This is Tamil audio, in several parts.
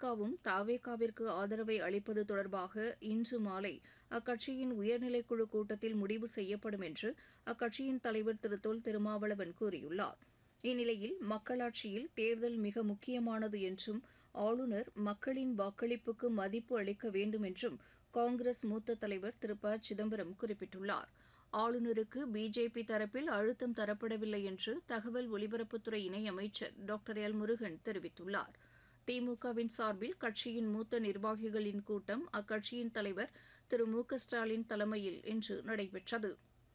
தாவேகாவும் தாவேகாவிற்கு ஆதரவை அளிப்பது தொடர்பாக இன்று மாலை அக்கட்சியின் உயர்நிலைக்குழு கூட்டத்தில் முடிவு செய்யப்படும் என்று அக்கட்சியின் தலைவர் திரு தொல் திருமாவளவன் கூறியுள்ளார் இந்நிலையில் மக்களாட்சியில் தேர்தல் மிக முக்கியமானது என்றும் ஆளுநர் மக்களின் வாக்களிப்புக்கு மதிப்பு அளிக்க வேண்டும் என்றும் காங்கிரஸ் மூத்த தலைவர் திரு ப சிதம்பரம் குறிப்பிட்டுள்ளார் ஆளுநருக்கு பிஜேபி தரப்பில் அழுத்தம் தரப்படவில்லை என்று தகவல் ஒலிபரப்புத்துறை இணையமைச்சர் டாக்டர் எல் முருகன் தெரிவித்துள்ளார் திமுகவின் சார்பில் கட்சியின் மூத்த நிர்வாகிகளின் கூட்டம் அக்கட்சியின் தலைவர் திரு மு க ஸ்டாலின் தலைமையில் இன்று நடைபெற்றது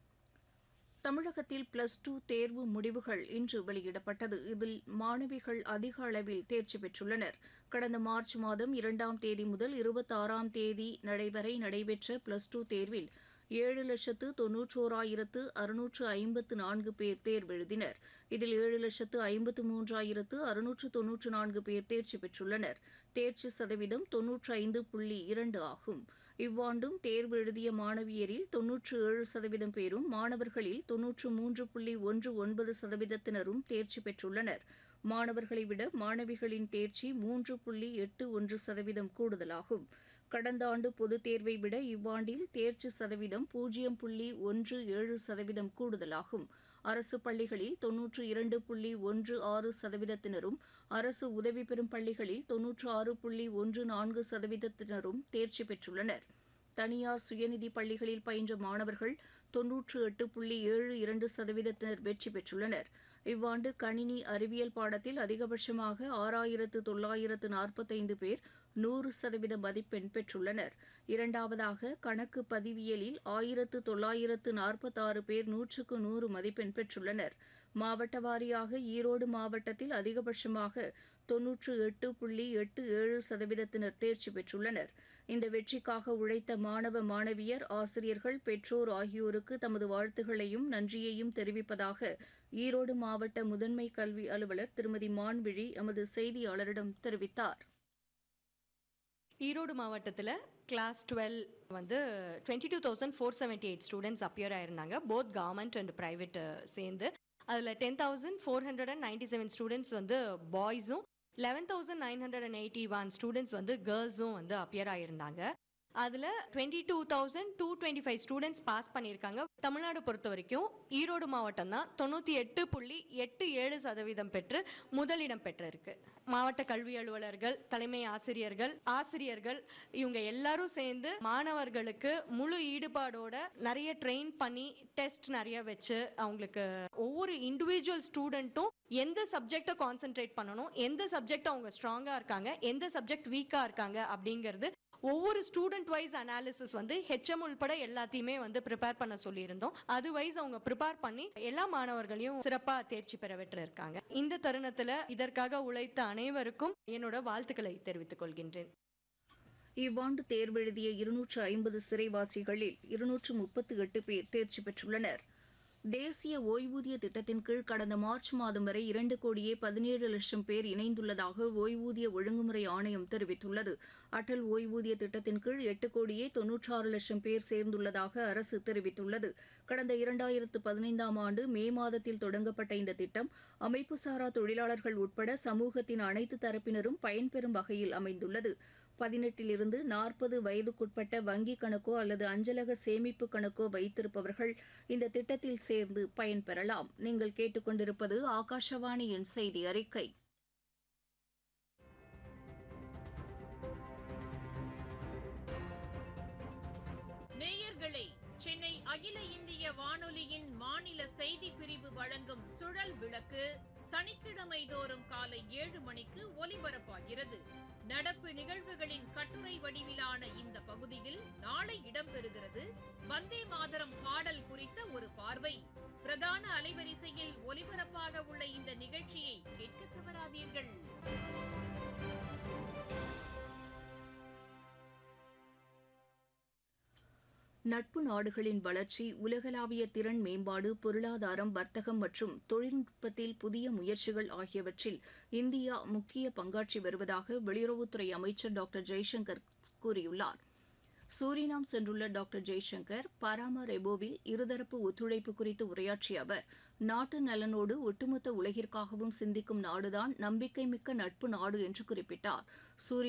தமிழகத்தில் பிளஸ் டூ தேர்வு முடிவுகள் இன்று வெளியிடப்பட்டது இதில் மாணவிகள் அதிக அளவில் தேர்ச்சி பெற்றுள்ளனர் கடந்த மார்ச் மாதம் இரண்டாம் தேதி முதல் இருபத்தாறாம் தேதி வரை நடைபெற்ற பிளஸ் டூ தேர்வில் ஏழு லட்சத்து தொன்னூற்றோராயிரத்து அறுநூற்று ஐம்பத்து நான்கு பேர் தேர்வெழுதினர் இதில் ஏழு லட்சத்து ஐம்பத்து மூன்றாயிரத்து அறுநூற்று தொன்னூற்று நான்கு பேர் தேர்ச்சி பெற்றுள்ளனர் தேர்ச்சி சதவீதம் தொன்னூற்று ஐந்து புள்ளி இரண்டு ஆகும் இவ்வாண்டும் தேர்வு எழுதிய மாணவியரில் தொன்னூற்று ஏழு சதவீதம் பேரும் மாணவர்களில் தொன்னூற்று மூன்று புள்ளி ஒன்று ஒன்பது சதவீதத்தினரும் தேர்ச்சி பெற்றுள்ளனர் மாணவர்களை விட மாணவிகளின் தேர்ச்சி மூன்று புள்ளி எட்டு ஒன்று சதவீதம் கூடுதலாகும் கடந்த ஆண்டு பொதுத் தேர்வை விட இவ்வாண்டில் தேர்ச்சி சதவீதம் பூஜ்ஜியம் புள்ளி ஒன்று ஏழு சதவீதம் கூடுதலாகும் அரசு பள்ளிகளில் தொன்னூற்று இரண்டு புள்ளி ஒன்று ஆறு சதவீதத்தினரும் அரசு உதவி பெறும் பள்ளிகளில் தொன்னூற்று ஆறு புள்ளி ஒன்று நான்கு சதவீதத்தினரும் தேர்ச்சி பெற்றுள்ளனர் தனியார் சுயநிதி பள்ளிகளில் பயின்ற மாணவர்கள் தொன்னூற்று எட்டு புள்ளி ஏழு இரண்டு சதவீதத்தினர் வெற்றி பெற்றுள்ளனர் இவ்வாண்டு கணினி அறிவியல் பாடத்தில் அதிகபட்சமாக ஆறாயிரத்து தொள்ளாயிரத்து நாற்பத்தைந்து பேர் நூறு சதவீத மதிப்பெண் பெற்றுள்ளனர் இரண்டாவதாக கணக்கு பதிவியலில் ஆயிரத்து தொள்ளாயிரத்து நாற்பத்தாறு பேர் நூற்றுக்கு நூறு மதிப்பெண் பெற்றுள்ளனர் மாவட்ட வாரியாக ஈரோடு மாவட்டத்தில் அதிகபட்சமாக தொன்னூற்று எட்டு புள்ளி எட்டு ஏழு சதவீதத்தினர் தேர்ச்சி பெற்றுள்ளனர் இந்த வெற்றிக்காக உழைத்த மாணவ மாணவியர் ஆசிரியர்கள் பெற்றோர் ஆகியோருக்கு தமது வாழ்த்துகளையும் நன்றியையும் தெரிவிப்பதாக ஈரோடு மாவட்ட முதன்மை கல்வி அலுவலர் திருமதி மான்விழி எமது செய்தியாளரிடம் தெரிவித்தார் ஈரோடு மாவட்டத்தில் கிளாஸ் டுவெல் வந்து twenty two thousand four seventy eight students appear ஆயிருந்தாங்க both government and private சேர்ந்து அதில் ten thousand four hundred and ninety seven students வந்து பாய்ஸும் eleven thousand nine hundred and eighty one students வந்து கேர்ள்ஸும் வந்து அப்பியர் ஆயிருந்தாங்க அதில் twenty two thousand two twenty five students pass பண்ணியிருக்காங்க தமிழ்நாடு பொறுத்த வரைக்கும் ஈரோடு மாவட்டம் தான் தொண்ணூற்றி எட்டு புள்ளி எட்டு ஏழு சதவீதம் பெற்று முதலிடம் பெற்றிருக்கு மாவட்ட கல்வி அலுவலர்கள் தலைமை ஆசிரியர்கள் ஆசிரியர்கள் இவங்க எல்லாரும் சேர்ந்து மாணவர்களுக்கு முழு ஈடுபாடோட நிறைய ட்ரெயின் பண்ணி டெஸ்ட் நிறைய வச்சு அவங்களுக்கு ஒவ்வொரு இண்டிவிஜுவல் ஸ்டூடெண்ட்டும் எந்த சப்ஜெக்டை கான்சென்ட்ரேட் பண்ணணும் எந்த சப்ஜெக்ட் அவங்க ஸ்ட்ராங்காக இருக்காங்க எந்த சப்ஜெக்ட் வீக்காக இருக்காங்க அப்படிங்கிறது ஒவ்வொரு ஸ்டூடெண்ட் வைஸ் அனாலிசிஸ் வந்து ஹெச்எம் உள்பட எல்லாத்தையுமே வந்து ப்ரிப்பேர் பண்ண சொல்லியிருந்தோம் அது வைஸ் அவங்க ப்ரிப்பேர் பண்ணி எல்லா மாணவர்களையும் சிறப்பாக தேர்ச்சி பெற இருக்காங்க இந்த தருணத்தில் இதற்காக உழைத்த அனைவருக்கும் என்னோட வாழ்த்துக்களை தெரிவித்துக் கொள்கின்றேன் இவ்வாண்டு தேர்வெழுதிய இருநூற்று ஐம்பது சிறைவாசிகளில் இருநூற்று முப்பத்து எட்டு பேர் தேர்ச்சி பெற்றுள்ளனர் தேசிய ஓய்வூதிய திட்டத்தின் கீழ் கடந்த மார்ச் மாதம் வரை இரண்டு கோடியே பதினேழு லட்சம் பேர் இணைந்துள்ளதாக ஓய்வூதிய ஒழுங்குமுறை ஆணையம் தெரிவித்துள்ளது அடல் ஓய்வூதிய திட்டத்தின் கீழ் எட்டு கோடியே தொன்னூற்றாறு லட்சம் பேர் சேர்ந்துள்ளதாக அரசு தெரிவித்துள்ளது கடந்த இரண்டாயிரத்து பதினைந்தாம் ஆண்டு மே மாதத்தில் தொடங்கப்பட்ட இந்த திட்டம் அமைப்புசாரா தொழிலாளர்கள் உட்பட சமூகத்தின் அனைத்து தரப்பினரும் பயன்பெறும் வகையில் அமைந்துள்ளது பதினெட்டிலிருந்து நாற்பது வயதுக்குட்பட்ட வங்கிக் கணக்கோ அல்லது அஞ்சலக சேமிப்பு கணக்கோ வைத்திருப்பவர்கள் இந்த திட்டத்தில் சேர்ந்து பயன்பெறலாம் நீங்கள் கேட்டுக்கொண்டிருப்பது ஆகாஷவாணியின் செய்தி அறிக்கை நேயர்களே சென்னை அகில இந்திய வானொலியின் மாநில செய்தி பிரிவு வழங்கும் சுழல் விளக்கு சனிக்கிழமை தோறும் காலை ஏழு மணிக்கு ஒலிபரப்பாகிறது நடப்பு நிகழ்வுகளின் கட்டுரை வடிவிலான இந்த பகுதியில் நாளை இடம்பெறுகிறது வந்தே மாதரம் பாடல் குறித்த ஒரு பார்வை பிரதான அலைவரிசையில் ஒலிபரப்பாக உள்ள இந்த நிகழ்ச்சியை கேட்க தவறாதீர்கள் நட்பு நாடுகளின் வளர்ச்சி உலகளாவிய திறன் மேம்பாடு பொருளாதாரம் வர்த்தகம் மற்றும் தொழில்நுட்பத்தில் புதிய முயற்சிகள் ஆகியவற்றில் இந்தியா முக்கிய பங்காற்றி வருவதாக வெளியுறவுத்துறை அமைச்சர் டாக்டர் ஜெய்சங்கர் கூறியுள்ளார் சூரினாம் சென்றுள்ள டாக்டர் ஜெய்சங்கர் பராமரெபோவில் இருதரப்பு ஒத்துழைப்பு குறித்து உரையாற்றிய அவர் நாட்டு நலனோடு ஒட்டுமொத்த உலகிற்காகவும் சிந்திக்கும் நாடுதான் நம்பிக்கைமிக்க நட்பு நாடு என்று குறிப்பிட்டார் சூரி